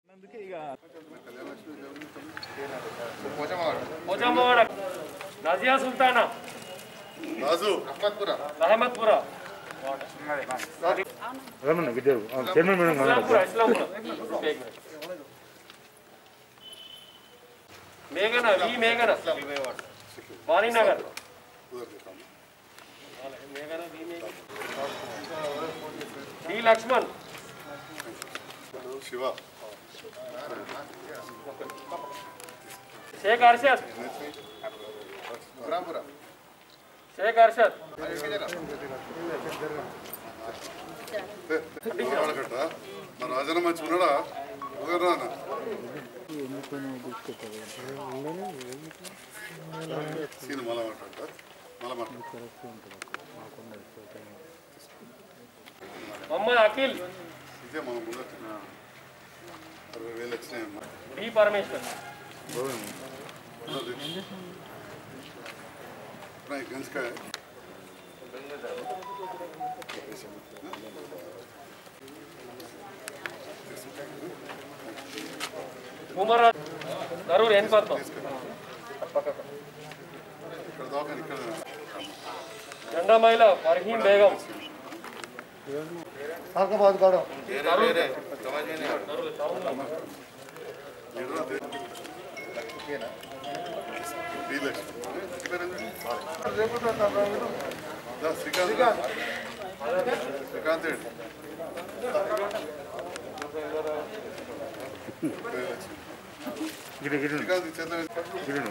అందుకే ఇక పోచమ్మవాడ నజియా సుల్తానా రాజు రహమత్పుర Ramana విద్యారు chairman madam ఇస్లాంపుర ఇస్లాంపుర మేఘన వి మేఘన వాణినగర్ మేఘన వి మేఘన డి లక్ష్మణ్ శివ షేక్ అర్షద్ షేక్ అర్షద్ వాడకట్ట మా రాజన్న మంచి ఉన్నాడా ఊగరా అన్న సీన్ మళ్ళా మాట్లాడతా మళ్ళా మాట్లాడతా మొహమ్మద్ అఖిల్ ఇదే మన ముందర అరవై వేలు వచ్చినాయమ్మా బి పరమేశ్వర్ ఉన్నది. ఉన్నాయి, గంజకాయ ఉమర్ ధరూర్ ఎన్ పద్మ ఇక్కడ దాకా ఇక్కడ జెండా మహిళ ఫర్హీన్ బేగం ఎర్ర దే- శ్రీలక్ష్మి. పేరేంటి? దా, శ్రీకాంత్ శ్రీకాంత్ ఏంటి? శ్రీలక్ష్మి. గిరి గిరి శ్రీకాంత్ ఈ చేతిలో వేసి- గిరి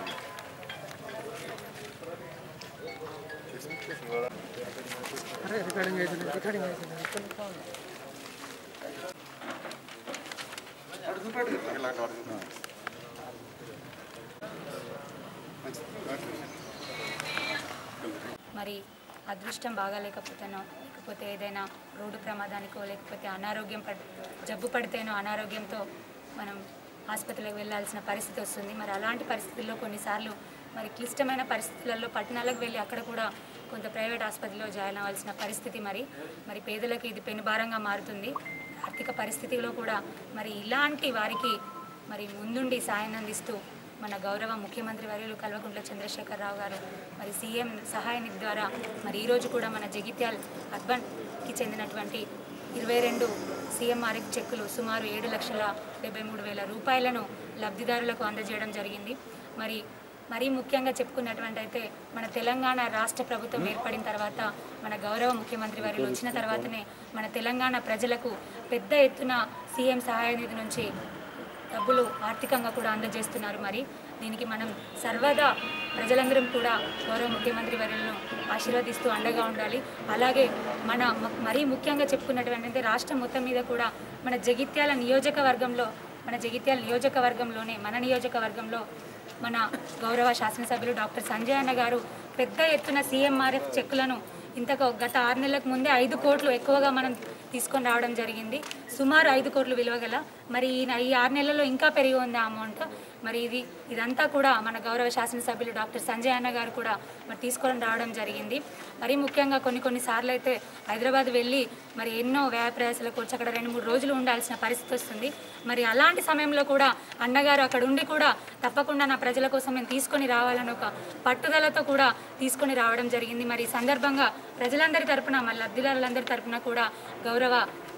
మరి అదృష్టం బాగాలేకపోతేనో లేకపోతే ఏదైనా రోడ్డు ప్రమాదానికో లేకపోతే అనారోగ్యం పడ్ జబ్బు పడితేనో అనారోగ్యంతో మనం ఆసుపత్రికి వెళ్ళాల్సిన పరిస్థితి వస్తుంది మరి అలాంటి పరిస్థితుల్లో కొన్నిసార్లు మరి క్లిష్టమైన పరిస్థితులలో పట్టణాలకు వెళ్ళి అక్కడ కూడా కొంత ప్రైవేట్ ఆసుపత్రిలో జాయిన్ అవ్వాల్సిన పరిస్థితి మరి మరి పేదలకు ఇది పెనుభారంగా మారుతుంది ఆర్థిక పరిస్థితిలో కూడా మరి ఇలాంటి వారికి మరి ముందుండి సాయం అందిస్తూ మన గౌరవ ముఖ్యమంత్రి వర్యులు కల్వకుంట్ల చంద్రశేఖరరావు గారు మరి సీఎం సహాయ నిధి ద్వారా మరి ఈరోజు కూడా మన జగిత్యాల్ అర్బన్కి చెందినటువంటి ఇరవై రెండు సీఎంఆర్ఎఫ్ చెక్కులు సుమారు ఏడు లక్షల డెబ్బై మూడు వేల రూపాయలను లబ్ధిదారులకు అందజేయడం జరిగింది మరి మరీ ముఖ్యంగా చెప్పుకున్నటువంటి అయితే మన తెలంగాణ రాష్ట్ర ప్రభుత్వం ఏర్పడిన తర్వాత మన గౌరవ ముఖ్యమంత్రి వారు వచ్చిన తర్వాతనే మన తెలంగాణ ప్రజలకు పెద్ద ఎత్తున సీఎం సహాయ నిధి నుంచి డబ్బులు ఆర్థికంగా కూడా అందజేస్తున్నారు మరి దీనికి మనం సర్వదా ప్రజలందరం కూడా గౌరవ ముఖ్యమంత్రి వర్యులను ఆశీర్వదిస్తూ అండగా ఉండాలి అలాగే మన మ- మరీ ముఖ్యంగా చెప్పుకున్నటువంటి రాష్ట్రం మొత్తం మీద కూడా మన జగిత్యాల నియోజకవర్గంలో మన జగిత్యాల నియోజకవర్గంలోనే మన నియోజకవర్గంలో మన గౌరవ శాసనసభ్యులు డాక్టర్ సంజయ్ అన్న గారు పెద్ద ఎత్తున సీఎంఆర్ఎఫ్ చెక్కులను ఇంతకు గత ఆరు నెలలకు ముందే ఐదు కోట్లు ఎక్కువగా మనం తీసుకొని రావడం జరిగింది సుమారు ఐదు కోట్లు విలువ గల మరి ఈ న- ఈ ఆరు నెలల్లో ఇంకా పెరిగి ఉంది ఆ అమౌంట్ మరి ఇది ఇదంతా కూడా మన గౌరవ శాసనసభ్యులు డాక్టర్ సంజయ్ అన్న గారు కూడా మరి తీసుకొని రావడం జరిగింది మరి ముఖ్యంగా కొన్ని కొన్ని సార్లు అయితే హైదరాబాద్ వెళ్ళి మరి ఎన్నో వ్యయ ప్రయాసాలకు వచ్చి అక్కడ రెండు మూడు రోజులు ఉండాల్సిన పరిస్థితి వస్తుంది మరి అలాంటి సమయంలో కూడా అన్నగారు అక్కడ ఉండి కూడా తప్పకుండా నా ప్రజల కోసం నేను తీసుకొని రావాలని ఒక పట్టుదలతో కూడా తీసుకొని రావడం జరిగింది మరి ఈ సందర్భంగా ప్రజలందరి తరపున మన లబ్ధిదారులందరి తరపున కూడా గౌరవ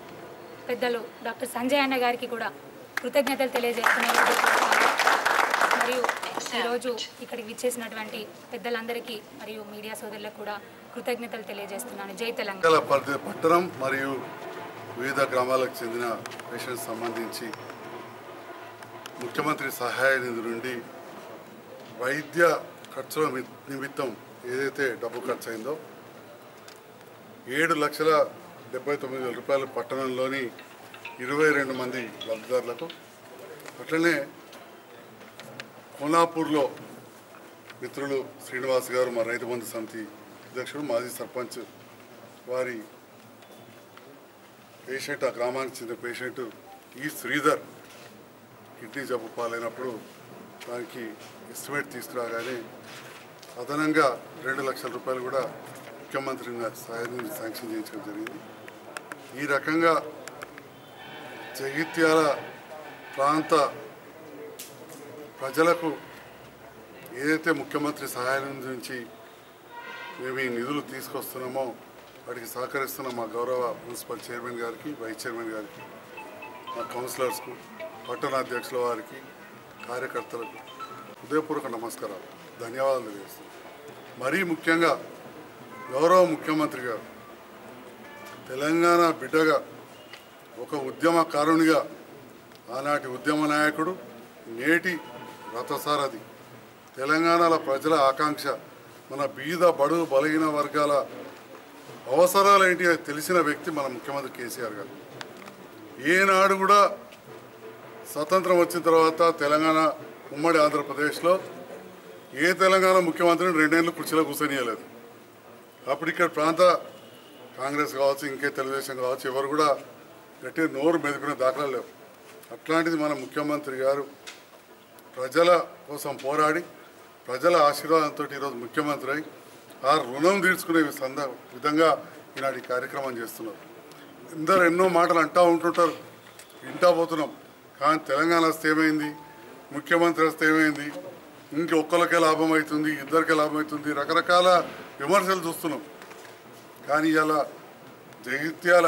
పెద్దలు డాక్టర్ సంజయ్ అన్న గారికి కూడా కృతజ్ఞతలు తెలియజేస్తున్నాను మరియు ఈరోజు ఇక్కడికి విచ్చేసినటువంటి పెద్దలందరికీ మరియు మీడియా సోదరులకు కూడా కృతజ్ఞతలు తెలియజేస్తున్నాను జై తెలంగాణ గల పట్- పట్టణం మరియు వివిధ గ్రామాలకు చెందిన పేషెంట్స్ సంబంధించి ముఖ్యమంత్రి సహాయ నిధి నుండి వైద్య ఖర్చుల మి- నిమిత్తం ఏదైతే డబ్బు ఖర్చు అయిందో ఏడు లక్షల డెబ్బై తొమ్మిది వేల రూపాయలు పట్టణంలోని ఇరవై రెండు మంది లబ్ధిదారులకు అట్లనే కోనాపూర్లో మిత్రులు శ్రీనివాస్ గారు మా రైతు బంధు సమితి అధ్యక్షుడు మాజీ సర్పంచ్ వారి పేషెంట్ ఆ గ్రామానికి చెందిన పేషెంట్ ఈ శ్రీధర్ కిడ్నీ జబ్బు పాలైనప్పుడు దానికి ఎస్టిమేట్ తీసుకురాగానే అదనంగా రెండు లక్షల రూపాయలు కూడా ముఖ్యమంత్రి సహాయం నుంచి శాంక్షన్ చేయించడం జరిగింది ఈ రకంగా జగిత్యాల ప్రాంత ప్రజలకు ఏదైతే ముఖ్యమంత్రి సహాయం నుంచి మేము ఈ నిధులు తీసుకొస్తున్నామో వాటికి సహకరిస్తున్న మా గౌరవ మున్సిపల్ చైర్మన్ గారికి వైస్ చైర్మన్ గారికి మా కౌన్సిలర్స్కు పట్టణ అధ్యక్షుల వారికి కార్యకర్తలకు హృదయపూర్వక నమస్కారాలు ధన్యవాదాలు తెలియజేస్తున్నాను మరీ ముఖ్యంగా గౌరవ ముఖ్యమంత్రి గారు తెలంగాణ బిడ్డగా ఒక ఉద్యమకారునిగా ఆనాటి ఉద్యమ నాయకుడు నేటి రథసారథి తెలంగాణలో ప్రజల ఆకాంక్ష మన బీద బడుగు బలహీన వర్గాల అవసరాలు ఏంటి అని తెలిసిన వ్యక్తి మన ముఖ్యమంత్రి కేసీఆర్ గారు ఏనాడు కూడా స్వతంత్రం వచ్చిన తర్వాత తెలంగాణ ఉమ్మడి ఆంధ్రప్రదేశ్లో ఏ తెలంగాణ ముఖ్యమంత్రిని రెండేళ్ళు కుర్చీలో కూర్చొనియలేదు అప్పుడు ఇక్కడ ప్రాంత కాంగ్రెస్ కావచ్చు ఇంకే తెలుగుదేశం కావచ్చు ఎవరు కూడా గట్టి నోరు మెదిపిన దాఖలాలు లేవు అట్లాంటిది మన ముఖ్యమంత్రి గారు ప్రజల కోసం పోరాడి ప్రజల ఆశీర్వాదంతో ఈరోజు ముఖ్యమంత్రి అయి ఆ రుణం తీర్చుకునే సంద విధంగా ఈనాడు ఈ కార్యక్రమం చేస్తున్నారు అందరు ఎన్నో మాటలు అంటూ ఉంటుంటారు వింటా పోతున్నాం కానీ తెలంగాణ వస్తే ఏమైంది ముఖ్యమంత్రి వస్తే ఏమైంది ఇంకొక్కరికే లాభం అవుతుంది ఇద్దరికే లాభం అవుతుంది రకరకాల విమర్శలు చూస్తున్నాం కానీ ఇలా జగిత్యాల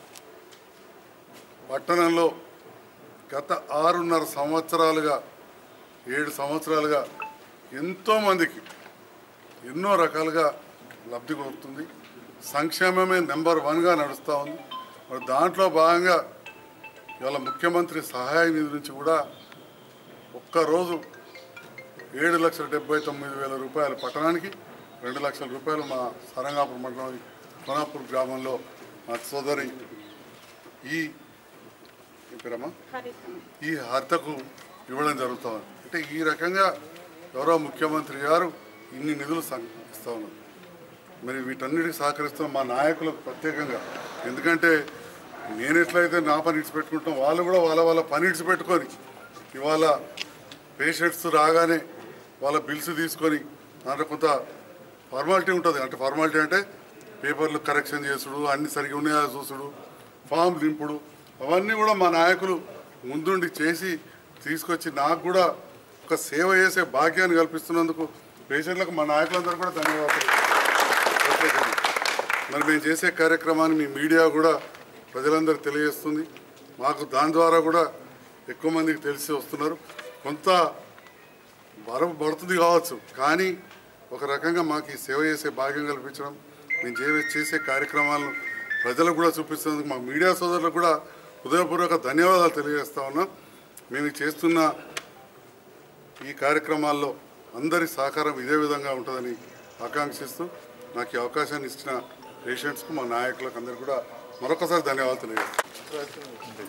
పట్టణంలో గత ఆరున్నర సంవత్సరాలుగా ఏడు సంవత్సరాలుగా ఎంతోమందికి ఎన్నో రకాలుగా లబ్ధి కొడుతుంది సంక్షేమమే నెంబర్ వన్గా నడుస్తూ ఉంది మరి దాంట్లో భాగంగా ఇవాళ ముఖ్యమంత్రి సహాయ నిధి నుంచి కూడా ఒక్కరోజు ఏడు లక్షల డెబ్బై తొమ్మిది వేల రూపాయలు పట్టణానికి రెండు లక్షల రూపాయలు మా సరంగాపూర్ మండలం కోనాపూర్ గ్రామంలో మా సోదరి ఈ ఏం పేరమ్మా ఈ హత్యకు ఇవ్వడం జరుగుతుంది అంటే ఈ రకంగా గౌరవ ముఖ్యమంత్రి గారు ఇన్ని నిధులు సంకల్పిస్తూ ఉన్నారు మరి వీటన్నిటికి సహకరిస్తున్న మా నాయకులకు ప్రత్యేకంగా ఎందుకంటే నేను ఎట్లయితే నా పని ఇడిచిపెట్టుకుంటాం వాళ్ళు కూడా వాళ్ళ వాళ్ళ పని ఇడిచిపెట్టుకొని ఇవాళ పేషెంట్స్ రాగానే వాళ్ళ బిల్స్ తీసుకొని దాంట్లో కొంత ఫార్మాలిటీ ఉంటుంది అంటే ఫార్మాలిటీ అంటే పేపర్లు కరెక్షన్ చేసుడు అన్ని సరిగ్గా ఉన్నాయా చూసుడు ఫామ్ నింపుడు అవన్నీ కూడా మా నాయకులు ముందుండి చేసి తీసుకొచ్చి నాకు కూడా ఒక సేవ చేసే భాగ్యాన్ని కల్పిస్తున్నందుకు పేషెంట్లకు మా నాయకులందరూ కూడా ధన్యవాదాలు ప్రత్యేకంగా. మరి మేము చేసే కార్యక్రమాన్ని మీ మీడియా కూడా ప్రజలందరూ తెలియజేస్తుంది మాకు దాని ద్వారా కూడా ఎక్కువ మందికి తెలిసి వస్తున్నారు కొంత బరువు పడుతుంది కావచ్చు కానీ ఒక రకంగా మాకు ఈ సేవ చేసే భాగ్యం కల్పించడం మేము చే- చేసే కార్యక్రమాలను ప్రజలకు కూడా చూపిస్తున్నందుకు మా మీడియా సోదరులకు కూడా హృదయపూర్వక ధన్యవాదాలు తెలియజేస్తా ఉన్నాం మేము ఈ చేస్తున్న ఈ కార్యక్రమాల్లో అందరి సహకారం ఇదే విధంగా ఉంటుందని ఆకాంక్షిస్తూ నాకు ఈ అవకాశాన్ని ఇచ్చిన పేషెంట్స్కు మా నాయకులకు అందరికీ కూడా మరొకసారి ధన్యవాదాలు తెలియజేస్తాను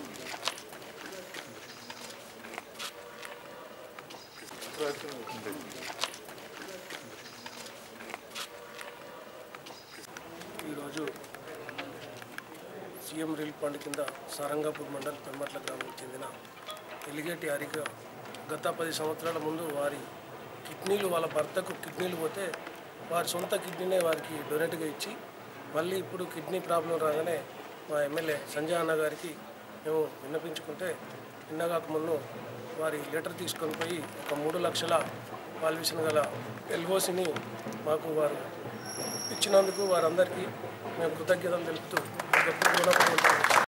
ఈరోజు సీఎం రిలీఫ్ ఫండ్ కింద సారంగాపూర్ మండల్ పెమ్మట్ల గ్రామానికి చెందిన ఎలిగేటి హరిక గత పది సంవత్సరాల ముందు వారి కిడ్నీలు వాళ్ళ భర్తకు కిడ్నీలు పోతే వారి సొంత కిడ్నీనే వారికి డొనేట్గా ఇచ్చి మళ్ళీ ఇప్పుడు కిడ్నీ ప్రాబ్లం రాగానే మా ఎమ్మెల్యే సంజయ్ అన్న గారికి మేము విన్నపించుకుంటే నిన్నగాక ముందు వారి లెటర్ తీసుకొని పోయి ఒక మూడు లక్షల పాల్విషన్ గల ఎల్ఓసిని మాకు వారు ఇచ్చినందుకు వారందరికీ మేము కృతజ్ఞతలు తెలుపుతూ రుణపడి ఉంటాము.